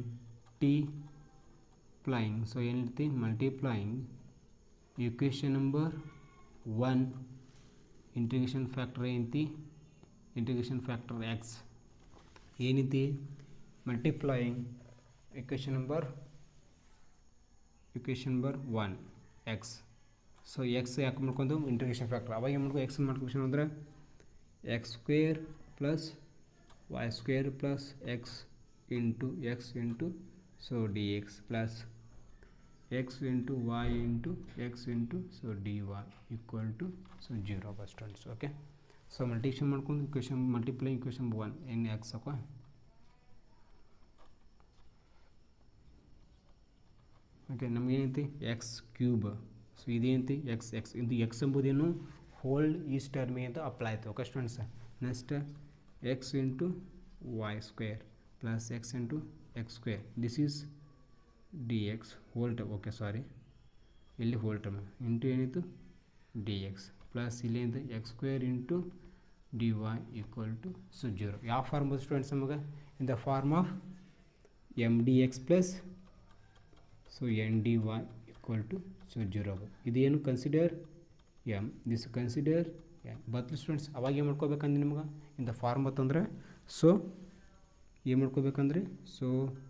ಮಲ್ಟಿಪ್ಲೈಯಿಂಗ್ ಸೊ ಏನಂತಿ multiplying equation number one integration factor ಏನೈತಿ ಇಂಟಿಗ್ರೇಷನ್ ಫ್ಯಾಕ್ಟರ್ ಎಕ್ಸ್ ಏನೈತಿ multiplying equation number equation number one x so x ಯಾಕೆ ಮಾಡ್ಕೊಂಡು ಇಂಟಿಗ್ರೇಷನ್ ಫ್ಯಾಕ್ಟರ್ ಅವಾಗ ಏನು ಮಾಡ್ಕೊ ಎಕ್ಸ್ ಮಾಡ್ಕೊಂಡು ಅಂದರೆ x square plus Y square plus X into x into so D X plus X into Y into x into so D Y equal to so zero ಬಸ್ students okay so multiplication ಮಾಡ್ಕೊಂಡು equation multiply equation one in x ಅಕ್ಕ okay ನಮಗೇನೈತಿ x cube so ಇದೇನೈತಿ x x ಇದು x ಎಂಬುದೇನು whole is ಟರ್ಮಿಗೆ ಅಂತ apply ಆಯಿತು okay students next x into y square plus X into x square this is d x whole term okay sorry ಇಲ್ಲಿ whole term into ಏನಿತ್ತು d X plus ಇಲ್ಲಿ ಏನಿದೆ x square into D Y equal to so zero ಯಾವ form ಬಂದು students ನಮಗೆ in the form of M D X plus so N D Y equal to so zero ಇದೇನು consider M this consider N ಬತ್ತು students ಅವಾಗ ಏನು ಮಾಡ್ಕೋಬೇಕಂದ್ರೆ ನಿಮ್ಗೆ ಇಂದ ಫಾರ್ಮ್ ಬತ್ತಂದ್ರೆ ಸೊ ಏನು ಮಾಡ್ಕೋಬೇಕಂದ್ರೆ ಸೊ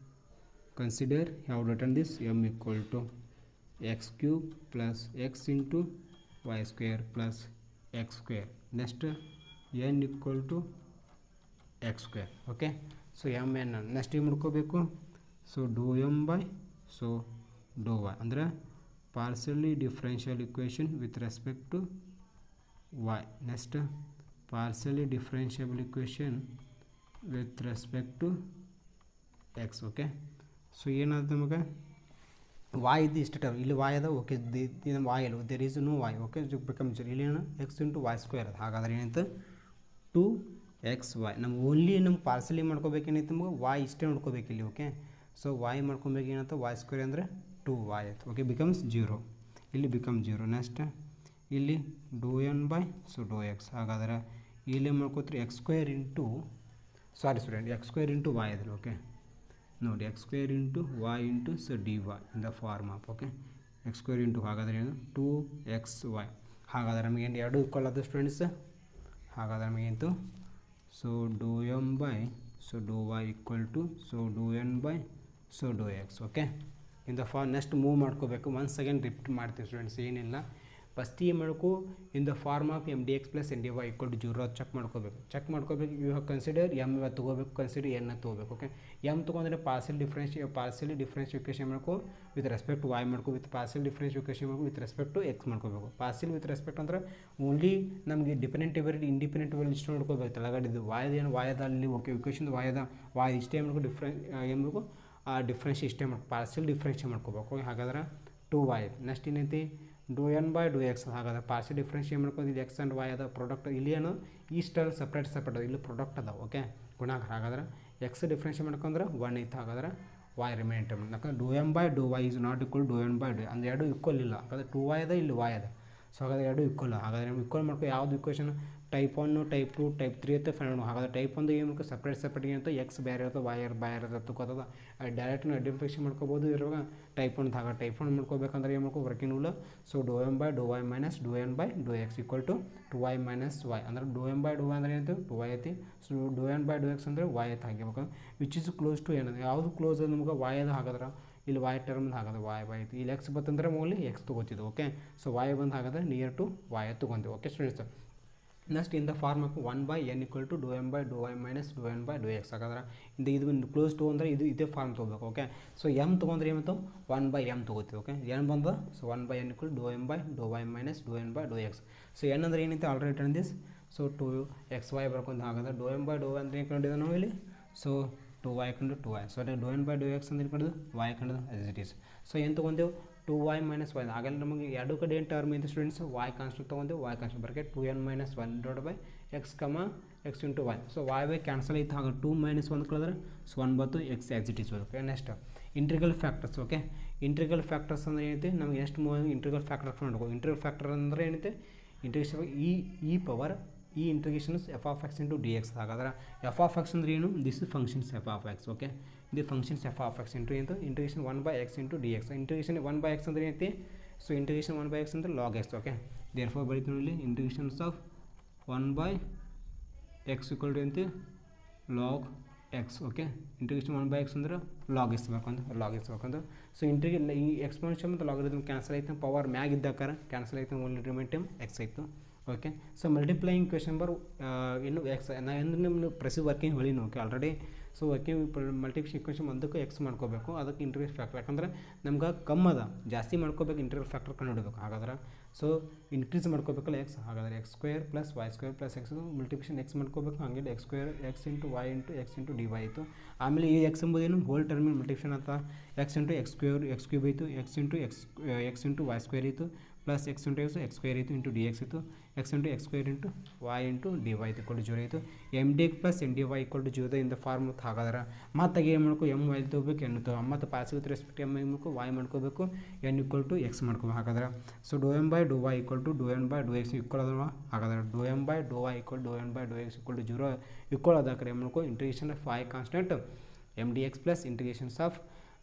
ಕನ್ಸಿಡರ್ ಯಾವ return this M equal to x cube plus X into y square plus x square next N equal to x square okay so M N next ಏನು ಮಾಡ್ಕೋಬೇಕು so Dow M by so Dow y ಅಂದರೆ partially differential equation with respect to y next partially differentiable equation with respect to x okay so ಏನಾದ ನಮಗೆ Y ಇದು ಇಷ್ಟ term ಇಲ್ಲಿ Y ಅದ okay ಇದು ವಾಯ್ ಅಲ್ಲ there is no y okay become zero ಇಲ್ಲಿ ಏನು ಎಕ್ಸ್ ಇಂಟು ವಾಯ್ ಸ್ಕ್ವೇರ್ ಅದು ಹಾಗಾದ್ರೆ ಏನಂತ ಟು ಎಕ್ಸ್ ವಾಯ್ ನಮ್ಗೆ ಓನ್ಲಿ ನಮ್ಗೆ ಪಾರ್ಸಲಿ ಮಾಡ್ಕೋಬೇಕೇನೈತೆ ನಮ್ಗೆ ವಾಯ್ ಇಷ್ಟೇ ಮಾಡ್ಕೋಬೇಕು ಇಲ್ಲಿ ಓಕೆ ಸೊ ವಾಯ್ ಮಾಡ್ಕೊಬೇಕು ಏನಂತ ವಾಯ್ ಸ್ಕ್ವೇರ್ ಅಂದರೆ ಟು ವಾಯ್ ಆಯ್ತು ಓಕೆ ಬಿಕಮ್ಸ್ ಜೀರೋ ಇಲ್ಲಿ ಬಿಕಮ್ ಜೀರೋ ನೆಕ್ಸ್ಟ್ ಇಲ್ಲಿ doe N by so Dow x ಹಾಗಾದ್ರೆ ಇಲ್ಲಿ ಮಾಡ್ಕೋತೀರಿ x square into sorry student x square into y ಅದ್ರ ಓಕೆ ನೋಡಿ x square into Y into so D y in the form of okay x square into ಹಾಗಾದ್ರೆ ಏನು two X Y ಹಾಗಾದ್ರೆ ನಮಗೇನು ಎರಡು ಈಕ್ವಲ್ ಅದು ಸ್ಟೂಡೆಂಟ್ಸ್ ಹಾಗಾದ್ರೆ ನಮಗೇಂತು so Dow M by so Dow y equal to so Dow N by so Dow x okay in the for next move ಮಾಡ್ಕೋಬೇಕು one second repeat ಮಾಡ್ತೀವಿ ಸ್ಟೂಡೆಂಟ್ಸ್ ಏನಿಲ್ಲ first ಏನು ಮಾಡಬೇಕು in the form of M D X plus N D Y equal to zero check ಮಾಡ್ಕೋಬೇಕು check ಮಾಡ್ಕೋಬೇಕು you have consider M ತೊಗೋಬೇಕು consider ಎನ್ನ ತೊಗೋಬೇಕು ಓಕೆ ಎಮ್ ತೊಗೊಂಡ್ರೆ partial difference partially difference equation ಮಾಡ್ಕೋ ವಿತ್ ರೆಸ್ಪೆಕ್ಟ್ ಟು ವೈ ಮಾಡ್ಕೋ with partial difference equation ಮಾಡ್ಕೋ with respect to x ಮಾಡ್ಕೋಬೇಕು ಪಾರ್ಸಲ್ ವಿತ್ ರೆಸ್ಪೆಕ್ಟ್ ಅಂದ್ರೆ ಓನ್ಲಿ ನಮಗೆ ಡಿಪೆಂಡೆಂಟ್ ಇವೆರಿ ಇಂಡಿಪೆಂಡೆಂಟ್ ಇವೆರಿ ಇಷ್ಟು ನೋಡ್ಕೋಬೇಕು ತೆಳಗಡಿದ್ದು ವಾಯದ ಏನು ವಾಯದ ಅಲ್ಲಿ ಓಕೆ ಇಕ್ವೇಷನ್ ವಾಯದ ವಾಯ್ ಇಷ್ಟೇ ಮಾಡ್ಕೋ ಡಿಫ್ರೆನ್ ಏನು ಮಾಡ್ಕೋ ಆ ಡಿಫ್ರೆನ್ಸ್ ಇಷ್ಟೇ ಮಾಡ್ಕೋ ಪಾರ್ಸಲ್ ಡಿಫ್ರೆನ್ಸ್ ಮಾಡ್ಕೋಬೇಕು ಹಾಗಾದ್ರೆ ಟು ವೈ ನೆಕ್ಸ್ಟ್ ಏನೈತಿ ಡೋ ಎನ್ ಬೈ ಡೋ ಎಕ್ಸ್ ಹಾಗಾದ್ರೆ ಪಾರ್ಸಲ್ ಡಿಫ್ರೆನ್ಸ್ ಏನು ಮಾಡ್ಕೊಂಡು ಇಲ್ಲಿ ಎಕ್ಸ್ ಆ್ಯಂಡ್ ವೈ ಅದ ಪ್ರಾಡಕ್ಟ್ ಇಲ್ಲಿ ಏನು ಈ ಸ್ಟೈಲ್ ಸಪ್ರೇಟ್ ಸಪ್ರೇಟ್ ಅದ ಇಲ್ಲಿ ಪ್ರಾಡಕ್ಟ್ ಅದಾವೆ ಓಕೆ ಗುಣಾಕಾರ ಹಾಗಾದ್ರೆ ಎಕ್ಸ್ ಡಿಫ್ರೆನ್ಸ್ ಮಾಡ್ಕೊಂಡ್ರೆ ಒನ್ ಐತೆ ಹಾಗಾದ್ರೆ ವೈ ರಿಮೈನ್ ಟೈಮ್ ಯಾಕಂದ್ರೆ doe M by Dow y is not equal doe N by doe ಅಂದ್ರೆ ಎರಡು ಈಕ್ವಲ್ ಇಲ್ಲ ಹಾಗಾದ್ರೆ ಟು ವೈ ಅದ ಇಲ್ಲಿ ವೈ ಅದ ಸೊ ಹಾಗಾದ್ರೆ ಎರಡು ಈಕ್ವಲ್ ಹಾಗಾದ್ರೆ ನಾವು ಈಕ್ವಲ್ ಮಾಡ್ಕೊ ಯಾವ್ದು equation type one type two type three ಅಂತ ಫೈಂಡ್ ಹಾಗಾದ್ರೆ ಟೈಪ್ ಒಂದು ಏನು ಮಾಡ್ಕೊ ಸಪ್ರೇಟ್ ಸಪ್ರೇಟ್ ಏನಂತ ಎಕ್ಸ್ ಬೇರೆ ಇರ್ತದೆ ವೈ ಬೇರೆ ಇರ್ತದೆ ಗೊತ್ತದ ಡೈರೆಕ್ಟ್ ಐಡೆಂಟಿಫಿಕೇಶನ್ ಮಾಡ್ಕೋಬೋದು ಇರುವಾಗ ಟೈಪ್ ಒನ್ ಹಾಗ ಟೈಪ್ ಒನ್ ಮಾಡ್ಕೋಬೇಕಂದ್ರೆ ಏನು ಮಾಡ್ಕೋ working rule so Dow M by Dow y minus Dow N by Dow x equal to two y minus y ಅಂದ್ರೆ doe M by Dow y ಅಂದ್ರೆ ಏನಂತ two y ಐತಿ so Dow N by Dow x ಅಂದರೆ y ಐತೆ ಹಾಕಿಬೇಕು which is close to ಏನಂದ್ರೆ ಯಾವುದು close ಅದು ನಮ್ಗೆ ವೈ ಅದು ಹಾಕಿದ್ರೆ ಇಲ್ಲಿ ವಾಯ್ ಟರ್ಮ್ ಹಾಕೋದು ವಾಯ್ ವೈ ಐತಿ ಇಲ್ಲಿ ಎಕ್ಸ್ ಬತ್ತಂದ್ರೆ ಮೌಲಿ ಎಕ್ಸ್ ತೊಗೋತಿದ್ದು ಓಕೆ ಸೊ ವಾಯ್ ಬಂದು ಹಾಕಿದ್ರೆ ನಿಯರ್ ಟು ವಾಯ್ ತೊಗೊಂತೀವಿ okay students next in the form of one by N equal to doe M by Dow y minus Dow N by Dow x ಹಾಗಾದ್ರೆ ಇದು ಇದು close to ಅಂದರೆ ಇದು ಇದೇ form ತೊಗೋಬೇಕು ಓಕೆ ಸೊ ಎಮ್ ತೊಗೊಂಡ್ರೆ ಏಮಿತ್ತು ಒನ್ ಬೈ ಎಮ್ ತೊಗೋತೀವಿ ಓಕೆ ಎನ್ ಬಂದು so one by N equal doe M by Dow y minus Dow N by Dow x so N ಅಂದರೆ ಏನೈತೆ already turn this so two x y ಬರ್ಕೊಂಡು ಹಾಗಾದ್ರೆ doe M by Dow y ಅಂದ್ರೆ ಏನು ಕಂಡಿದ್ದೆ ನಾವು ಇಲ್ಲಿ ಸೊ ಟು ವೈ ಕಂಡು ಟು ವೈ ಸೊ ಅದೇ doe N by Dow x ಅಂದ್ರೆ ಕಂಡು ವೈ ಕಂಡು ಎಸ್ ಇಟ್ ಈಸ್ ಸೊ ಏನು ತೊಗೊಂಡೆವು ಟು ವೈ ಮೈನಸ್ ವೈ ಆಗಲ್ಲ ನಮಗೆ ಎರಡು ಕಡೆ ಏನು ಟರ್ಮ್ ಇದೆ ಸ್ಟೂಡೆಂಟ್ಸ್ ವೈ ಕಾನ್ಸ್ಟೆಂಟ್ ತೊಗೊಂಡೆವು ವೈ ಕಾನ್ಸ್ಟೆಂಟ್ ಬರಕ್ಕೆ two N minus one divide by x comma x into y so y by cancel ಐತೆ ಹಾಗೆ ಟು ಮೈನಸ್ ಒನ್ ಕಳೆದ್ರೆ ಸೊ ಒನ್ ಬತ್ತು x x it is okay next integral factors okay integral factors ಅಂದ್ರೆ ಏನೈತೆ ನಮಗೆ ಎಷ್ಟು move ಇಂಟ್ರಿಗಲ್ factor ನೋಡ್ಕೋ ಇಂಟ್ರಿಗಲ್ factor ಅಂದರೆ ಏನೈತೆ ಇಂಟ್ರಿಗೇಷನ್ ಈ e power e integrations f of x into D x ಹಾಗಾದ್ರೆ ಎಫ್ ಆಫ್ ಎಕ್ಸ್ ಅಂದ್ರೆ ಏನು this functions f of x okay ಇದು functions f of x into ಏನು integration one by x into D x integration one by x ಅಂದ್ರೆ ಏನೈತಿ so integration one by x ಅಂದ್ರೆ log x okay therefore ಬರೀತೀನಿ ಇಲ್ಲಿ integrations of one by x equal to ಎಂತ log x okay integration one by x ಅಂದ್ರೆ log ಇಸ್ಬೇಕಂತ log ಇಸ್ಬೇಕಂತ so ಇಂಟ್ರಿಗೆ ಈ ಎಕ್ಸ್ಪೋನೆನ್ಷಿಯಲ್ ಮತ್ತು ಲಾಗರಿದಮ್ ಕ್ಯಾನ್ಸಲ್ ಆಯ್ತು ಪವರ್ ಮ್ಯಾಗ್ ಇದ್ದಾಕಾರ ಕ್ಯಾನ್ಸಲ್ ಆಯ್ತು ಓನ್ಲಿ ರಿಮೈನ್ ಎಕ್ಸ್ ಆಯಿತು ಓಕೆ ಸೊ ಮಲ್ಟಿಪ್ಲೈಯಿಂಗ್ ಕ್ವೆಶನ್ ಬರ್ ಇನ್ನು ಎಕ್ಸ್ ನಾ ಎಂದು ನಿಮ್ಮನ್ನು ಪ್ರೆಸಿ ವರ್ಕಿಂಗ್ ಹೇಳಿನಿ okay already so working multiplication equation ಒಂದಕ್ಕೂ ಎಕ್ಸ್ ಮಾಡ್ಕೋಬೇಕು ಅದಕ್ಕೆ ಇಂಟರ್ವ್ಯೂ ಫ್ಯಾಕ್ಟರ್ ಯಾಕಂದ್ರೆ ನಮ್ಗೆ ಕಮ್ಮಿ ಅದ ಜಾಸ್ತಿ ಮಾಡ್ಕೋಬೇಕು ಇಂಟರ್ವ್ಯೂ ಫ್ಯಾಕ್ಟರ್ ಕಂಡುಹಿಡಬೇಕು ಹಾಗಾದ್ರೆ ಸೊ ಇನ್ಕ್ರೀಸ್ ಮಾಡ್ಕೋಬೇಕಲ್ಲ ಎಕ್ಸ್ ಹಾಗಾದ್ರೆ x square plus Y square plus x multiplication x ಮಾಡ್ಕೋಬೇಕು ಹಾಗೆ x square x into Y into x into D y ಆಯಿತು ಆಮೇಲೆ ಈ ಎಕ್ಸ್ ಎಂಬುದೇನು ಹೋಲ್ ಟರ್ಮಿನ್ ಮಲ್ಟಿಪ್ಲಿಕೇಶನ್ ಅಂತ x into x square x cube ಆಯಿತು x into x x into y square ಇತ್ತು plus X into x x square ಇತ್ತು into D x ಇತ್ತು x into x square into Y into D y equal to zero ಇತ್ತು M D X plus N D y equal to zero ಇಂದ form ಮತ್ತು ಹಾಗಾದ್ರೆ ಮತ್ತೆ ಏನು ಮಾಡ್ಕೊ M Y ತೊಗೋಬೇಕು ಎನ್ ತಗೋ ಮತ್ತು ಪಾಸ್ ವಿತ್ ರೆಸ್ಪೆಕ್ಟ್ ಎಮ್ ಏನು ಮಾಡ್ಕೊ ವೈ ಮಾಡ್ಕೋಬೇಕು ಎನ್ ಈಕ್ವಲ್ ಟು ಎಕ್ಸ್ ಮಾಡ್ಕೋಬೇಕು ಹಾಗಾದ್ರೆ so Dow M by Dow y equal to Dow N by Dow x equal ಅದ ಹಾಗಾದ್ರೆ doe M by Dow y equal doe N by Dow x equal to zero equal ಅದ ಕಡೆ ಏನು ಮಾಡ್ಕೊ integration of y constant M D X plus integrations of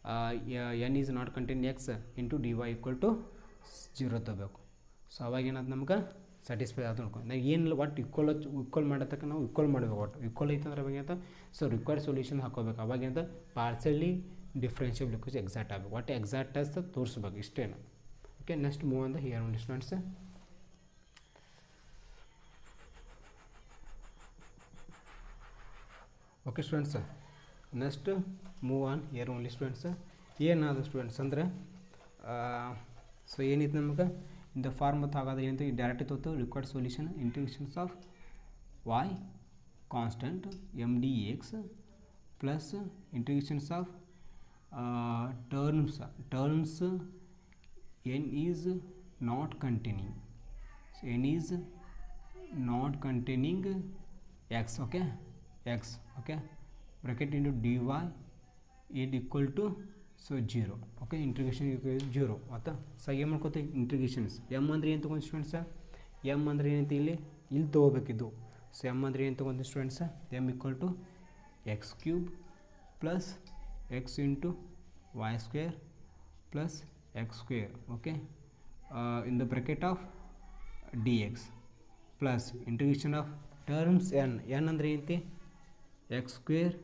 N is not contain x into D Y equal to zero ತಗೋಬೇಕು so ಅವಾಗ ಏನಾದ್ರು ನಮ್ಗೆ satisfy ಆದ ನೋಡ್ಕೊಂಡು ನಾವು ಏನಿಲ್ಲ ಒಟ್ಟು ಇಕ್ವಲ್ ಇಕ್ವಲ್ ಮಾಡತಕ್ಕ ನಾವು ಇಕ್ವಲ್ ಮಾಡಬೇಕು ಒಟ್ಟು ಇಕ್ವಲ್ ಐತೆ ಅಂದ್ರೆ ಅವಾಗ ಏನಂತ ಸೊ ರಿಕ್ವೈರ್ಡ್ ಸೊಲ್ಯೂಷನ್ ಹಾಕೋಬೇಕು ಅವಾಗ ಏನಂತ ಪಾರ್ಸಲಿ ಡಿಫ್ರೆನ್ಷಿಯಲ್ ಲಿಕ್ವಿಡ್ಸ್ ಎಕ್ಸಾಕ್ಟ್ ಆಗಬೇಕು ಒಟ್ಟು ಎಕ್ಸಾಕ್ಟ್ ಅಷ್ಟು ತೋರಿಸ್ಬೇಕು ಇಷ್ಟೇನು ಓಕೆ ನೆಕ್ಸ್ಟ್ ಮೂವ್ ಅಂತ ಹಿಯರ್ ಒಂದು students okay students next move on here only students ಏನಾದ ಸ್ಟೂಡೆಂಟ್ಸ್ ಅಂದರೆ ಸೊ ಏನಿತ್ತು ನಮ್ಗೆ ಇಂದ ಫಾರ್ಮ್ ಮತ್ತು ಹಾಗಾದ್ರೆ ಏನಂತ ಡೈರೆಕ್ಟ್ ತೊತ್ತು required solution integrations of y constant M D X plus integrations of terms terms N is not containing N is not containing x okay x okay bracket into D y it equal to so zero okay integration zero ಆಯ್ತಾ so ಏನು ಮಾಡ್ಕೋತೀವಿ ಇಂಟ್ರಿಗೇಷನ್ಸ್ M ಅಂದರೆ ಏನು ತೊಗೊಂಡು students M ಅಂದರೆ ಏನೈತಿ ಇಲ್ಲಿ ಇಲ್ಲಿ ತೊಗೋಬೇಕಿದ್ದು ಸೊ ಎಮ್ ಅಂದರೆ ಏನು ತೊಗೊಂಡು students M equal to x cube plus X into y square plus x square okay in the bracket of d X plus integration of terms N N ಅಂದರೆ ಏನೈತಿ x square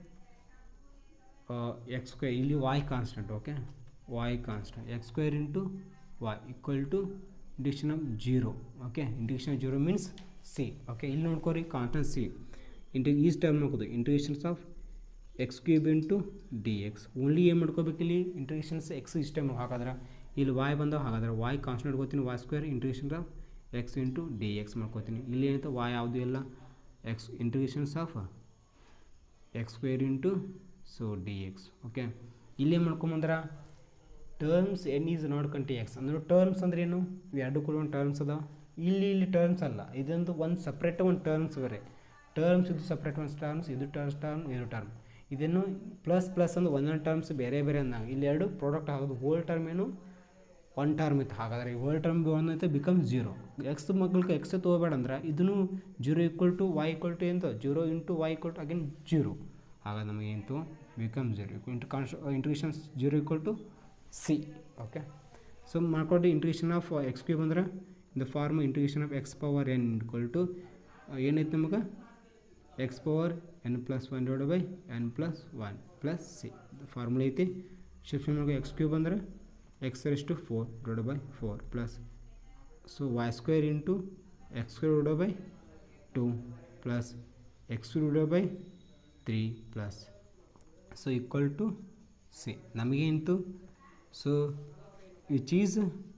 x square ಇಲ್ಲಿ y constant okay y constant x square into y equal to integration of zero okay integration of zero means C okay ಇಲ್ಲಿ ನೋಡ್ಕೋರಿ constant C ಇಂಟಿ ಈ term ನೋಡ್ಕೋದು integrations of x cube into D x only ಏನು ಮಾಡ್ಕೋಬೇಕು ಇಲ್ಲಿ integrations X ಇಷ್ಟಮ್ ಹಾಗಾದ್ರೆ ಇಲ್ಲಿ ವಾಯ್ ಬಂದವು ಹಾಗಾದ್ರೆ ವಾಯ್ ಕಾನ್ಸ್ಟೆಂಟ್ ಇಟ್ಕೋತೀನಿ y square integration of x into D x ಮಾಡ್ಕೋತೀನಿ ಇಲ್ಲಿ ಏನೈತೆ ವಾಯ್ ಯಾವುದು ಇಲ್ಲ x integrations of x square into so D x okay ಇಲ್ಲೇ ಮಾಡ್ಕೊಂಬಂದ್ರೆ terms N is not contain x ಅಂದ್ರೆ ಟರ್ಮ್ಸ್ ಅಂದ್ರೆ ಏನು ಎರಡು ಕೂಡ ಒಂದು ಟರ್ಮ್ಸ್ ಅದ ಇಲ್ಲಿ ಇಲ್ಲಿ ಟರ್ಮ್ಸ್ ಅಲ್ಲ ಇದೊಂದು ಒಂದು ಸಪ್ರೇಟ್ ಒಂದು ಟರ್ಮ್ಸ್ ಬೇರೆ ಟರ್ಮ್ಸ್ ಇದು ಸಪ್ರೇಟ್ ಒಂದು ಟರ್ಮ್ಸ್ ಇದು ಟರ್ಮ್ಸ್ ಟರ್ಮ್ ಇದು ಟರ್ಮ್ ಇದನ್ನು ಪ್ಲಸ್ ಪ್ಲಸ್ ಅಂದ್ರೆ ಒಂದೊಂದು ಟರ್ಮ್ಸ್ ಬೇರೆ ಬೇರೆ ಅಂದಾಗ ಇಲ್ಲಿ ಎರಡು ಪ್ರಾಡಕ್ಟ್ ಆಗೋದು ಹೋಲ್ ಟರ್ಮ್ ಏನು ಒನ್ ಟರ್ಮ್ ಇತ್ತು ಹಾಗಾದರೆ ಓಲ್ಡ್ ಟರ್ಮ್ ಏನೈತೆ ಬಿಕಮ್ ಜೀರೋ ಎಕ್ಸ್ ಮಕ್ಕಳಿಗೆ ಎಕ್ಸ್ ತೊಗೋಬೇಡ ಅಂದ್ರೆ ಇದನ್ನು zero equal to y equal to ಎಂತ zero into y equal to again zero ಹಾಗಾದ್ರೆ ನಮಗೆ ಎಂತು ಬಿಕಮ್ ಜೀರೋ ಇಂಟು ಕಾನ್ಸ್ integration zero equal to C okay so ಮಾಡ್ಕೊಟ್ಟು ಇಂಟ್ರಿಗೇಷನ್ ಆಫ್ ಎಕ್ಸ್ ಕ್ಯೂಬ್ ಅಂದ್ರೆ the form integration of x power n equal to ಏನೈತೆ ನಮಗೆ x power N plus one divide by n plus one plus C formula ಐತಿ shift ಮಾಡಿ x cube ಅಂದರೆ x to four divide by four plus so y square into x square divide by two plus x divide by three plus so equal to C ನಮಗೇಂತು so which is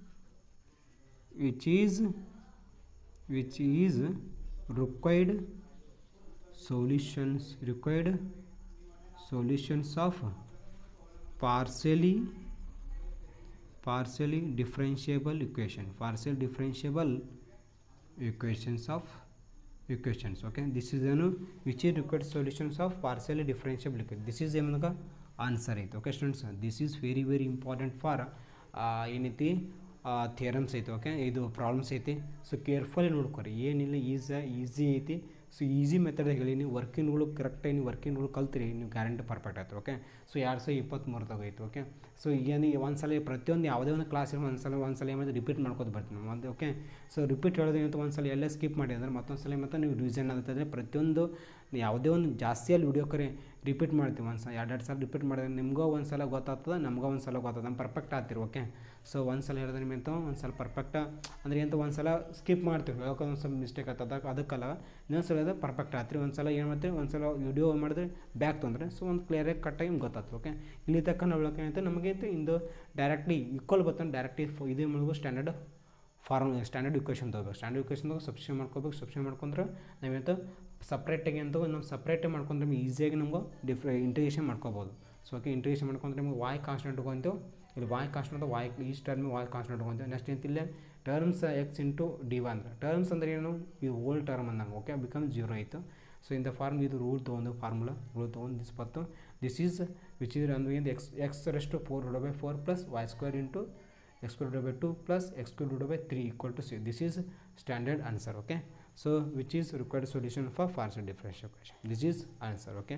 which is which is required solutions required solutions of partially partially differentiable equation partial differentiable equations of equations okay this is ಏನು which is required solutions of partially differentiable equation this is ಏನಗ answer ಐತೆ okay students this is very very important for ಏನೈತಿ theorems ಐತೆ okay ಇದು problems ಐತಿ so carefully ನೋಡ್ಕೊರಿ ಏನಿಲ್ಲ ಈಸ ಈಸಿ ಐತಿ ಸೊ ಈಸಿ ಮೆಥಡ್ ಹೇಳೀನಿ ವರ್ಕಿಂಗ್ಗಳು ಕರೆಕ್ಟಾಗಿ ನೀವು ವರ್ಕಿಂಗ್ಗಳು ಕಲ್ತ್ರಿ ನೀವು ಗ್ಯಾರಂಟಿ ಪರ್ಫೆಕ್ಟ್ ಆಯ್ತು ಓಕೆ ಸೊ ಎರಡು ಸಾವಿರ ಇಪ್ಪತ್ತ್ಮೂರದಾಗ ಐತೆ ಓಕೆ ಸೊ ಏನು ಒಂದು ಸಲ ಪ್ರತಿಯೊಂದು ಯಾವುದೇ ಒಂದು ಕ್ಲಾಸ್ ಇರೋ ಒಂದು ಸಲ ಒಂದು ಸಲ ಏನಾದ್ರು ರಿಪೀಟ್ ಮಾಡ್ಕೋದು ಬರ್ತೀನಿ ಒಂದು ಓಕೆ ಸೊ ರಿಪೀಟ್ ಹೇಳೋದು ಏನಂತ ಒಂದು ಸಲ ಎಲ್ಲ ಸ್ಕಿಪ್ ಮಾಡಿ ಅಂದ್ರೆ ಮತ್ತೊಂದು ಸಲ ಮತ್ತು ನೀವು ರಿವಿಷನ್ ಆಗುತ್ತದೆ ಪ್ರತಿಯೊಂದು ಯಾವುದೇ ಒಂದು ಜಾಸ್ತಿ ಅಲ್ಲಿ ವಿಡಿಯೋ ಕರೆ ರಿಪೀಟ್ ಮಾಡ್ತೀವಿ ಒಂದು ಸಲ ಎರಡು ಎರಡು ಸಲ ರಿಪೀಟ್ ಮಾಡಿದ್ರೆ ನಿಮ್ಗೂ ಒಂದು ಸಲ ಗೊತ್ತಾಗ್ತದೆ ನಮ್ಗೂ ಒಂದು ಸಲ ಗೊತ್ತಾಗ್ತದೆ ನಮ್ಮ ಪರ್ಫೆಕ್ಟ್ ಆಗ್ತೀರಿ ಓಕೆ ಸೊ ಒಂದು ಸಲ ಹೇಳಿದ್ರೆ ನಿಮ್ಗೆ ಒಂದು ಸಲ ಪರ್ಫೆಕ್ಟ ಅಂದ್ರೆ ಎಂತ ಒಂದು ಸಲ ಸ್ಕಿಪ್ ಮಾಡ್ತೀವಿ ಯಾಕಂದ್ರೆ ಒಂದು ಸಲ ಮಿಸ್ಟೇಕ್ ಆಗ್ತದೆ ಅದಕ್ಕಲ್ಲ ಇನ್ನೊಂದು ಸಲ ಅದು ಪರ್ಫೆಕ್ಟ್ ಆಗ್ತೀರಿ ಒಂದು ಸಲ ಏನು ಮಾಡ್ತೀವಿ ಒಂದು ಸಲ ವಿಡಿಯೋ ಮಾಡಿದ್ರೆ ಬ್ಯಾಕ್ ತೊಂದರೆ ಸೊ ಒಂದು ಕ್ಲಿಯರಾಗಿ ಕಟ್ಟಾಗಿ ನಿಮ್ಗೆ ಗೊತ್ತಾಗ್ತದೆ ಓಕೆ ಇಲ್ಲಿ ತಕ್ಕ ನಾವು ಏನಂತ ನಮಗೆ ಇಂದು ಡೈರೆಕ್ಟ್ಲಿ ಈಕ್ವಲ್ ಬರ್ತಾನೆ ಡೈರೆಕ್ಟ್ಲಿ ಇದೇ ಮೂಲಕ ಸ್ಟ್ಯಾಂಡರ್ಡ್ ಫಾರ್ಮ್ ಸ್ಟ್ಯಾಂಡರ್ಡ್ ಇಕ್ವೇಷನ್ ತೊಗೋಬೇಕು ಸ್ಟ್ಯಾಂಡರ್ಡ್ ಇಕ್ವೇಷನ್ದಾಗ ಸಬ್ಸ್ಟಿಟ್ಯೂಟ್ ಮಾಡ್ಕೋಬೇಕು ಸಬ್ಸ್ಟಿಟ್ಯೂಟ್ ಮಾಡ್ಕೊಂಡ್ರೆ ನಾವೇಂತ ಸಪ್ರೇಟಾಗಿ ಅಂತ ನಾವು ಸಪ್ರೇಟಾಗಿ ಮಾಡ್ಕೊಂಡ್ರೆ ನಮ್ಗೆ ಈಸಿಯಾಗಿ ನಮ್ಗೆ ಡಿಫ್ರೆ ಇಂಟಿಗ್ರೇಷನ್ ಮಾಡ್ಕೋಬೋದು ಸೊ ಓಕೆ ಇಂಟಿಗ್ರೇಷನ್ ಮಾಡ್ಕೊಂಡ್ರೆ ನಮಗೆ ವಾಯ್ ಕಾನ್ಸ್ಟೆಂಟ್ ತೊಗೊಂತೀವಿ ಇಲ್ಲಿ ವಾಯ್ ಕಾನ್ಸ್ಟೆಂಟ್ ವಾಯ್ ಈ ಟರ್ಮ್ ವಾಯ್ ಕಾನ್ಸ್ಟೆಂಟ್ ತೊಗೊಂತೀವಿ ನೆಕ್ಸ್ಟ್ ಏನಿಲ್ಲ terms x into D y ಅಂದ್ರೆ ಟರ್ಮ್ಸ್ ಅಂದ್ರೆ ಏನು ಇದು ಓಲ್ಡ್ ಟರ್ಮ್ ಅಂದಂಗೆ ಓಕೆ ಬಿಕಮ್ ಜೀರೋ ಆಯಿತು ಸೊ ಇಂದ ಫಾರ್ಮ್ ಇದು ರೂಲ್ ತೊಗೊಂಡು ಫಾರ್ಮುಲಾ ರೂಲ್ ತೊಗೊಂಡು ದಿಸ್ ಪತ್ತು ದಿಸ್ ಈಸ್ ವಿಚ್ ಇಸ್ ಅಂದ್ರೆ ಏನು x x rest four divide by four plus Y square into x square divided by 2 plus x square divided by 3 equal to 6 this is standard answer okay so which is required solution for partial differential equation this is answer okay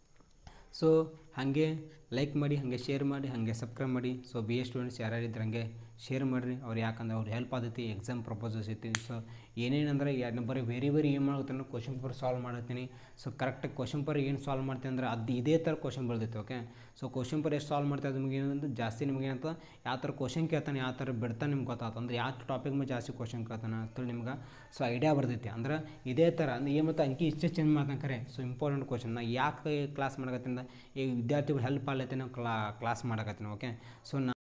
so ಹಾಗೆ like ಮಾಡಿ ಹಾಗೆ share ಮಾಡಿ ಹಾಗೆ subscribe ಮಾಡಿ so B A students ಯಾರ್ಯಾರು ಇದ್ರೆ ಹಂಗೆ share ಮಾಡಿರಿ ಅವ್ರು ಯಾಕಂದ್ರೆ ಅವ್ರು ಹೆಲ್ಪ್ ಆದೈತಿ ಎಕ್ಸಾಮ್ ಪ್ರಪೋಸಲ್ಸ್ ಐತಿ ಸೊ ಏನೇನಂದ್ರೆ ಎರಡು ಬರೀ ವೆರಿ ವೆರಿ ಏನು ಮಾಡುತ್ತೆ ಕ್ವಶನ್ ಪೇಪರ್ ಸಾಲ್ವ್ ಮಾಡತ್ತೀನಿ ಸೊ ಕರೆಕ್ಟಾಗಿ ಕ್ವಶನ್ ಪೇಪರ್ ಏನು ಸಾಲ್ವ್ ಮಾಡ್ತೀನಿ ಅಂದ್ರೆ ಅದು ಇದೇ ಥರ ಕ್ವಶನ್ ಬೆಳ್ದೈತೆ ಓಕೆ ಸೊ ಕ್ವಶನ್ ಪೇಪರ್ ಎಷ್ಟು ಸಾಲ್ವ್ ಮಾಡ್ತಾ ನಿಮಗೆ ಏನಂದ್ರೆ ಜಾಸ್ತಿ ನಿಮಗೆ ಏನಂತ ಯಾವ ಥರ ಕ್ವಶನ್ ಕೇಳ್ತಾನೆ ಯಾವ ಥರ ಬಿಡ್ತಾನೆ ನಿಮ್ಗೆ ಗೊತ್ತಾಗ್ತದೆ ಅಂದ್ರೆ ಯಾವ ಟಾಪಿಕ್ ಮೇಲೆ ಜಾಸ್ತಿ ಕ್ವಶನ್ ಕೇಳ್ತಾನೆ ಅಂತೇಳಿ ನಿಮ್ಗೆ ಸೊ ಐಡಿಯಾ ಬರ್ತೈತಿ ಅಂದ್ರೆ ಇದೇ ಥರ ಅಂದ್ರೆ ಏನು ಮತ್ತು ಅಂಕಿ ಇಷ್ಟೇ ಚೇಂಜ್ ಮಾಡ್ತಾನೆ ಖರೆ ಸೊ ಇಂಪಾರ್ಟೆಂಟ್ ಕ್ವಶನ್ ನಾ ಯಾಕೆ ಕ್ಲಾಸ್ ಮಾಡಕತ್ತಿಂದ ಈ ವಿದ್ಯಾರ್ಥಿಗಳು ಹೆಲ್ಪ್ ಆಗ್ಲತ್ತೆ ನಾವು ಕ್ಲಾ ಕ್ಲಾಸ್ ಮಾಡಕತ್ತೀನಿ ಓಕೆ ಸೊ ನಾ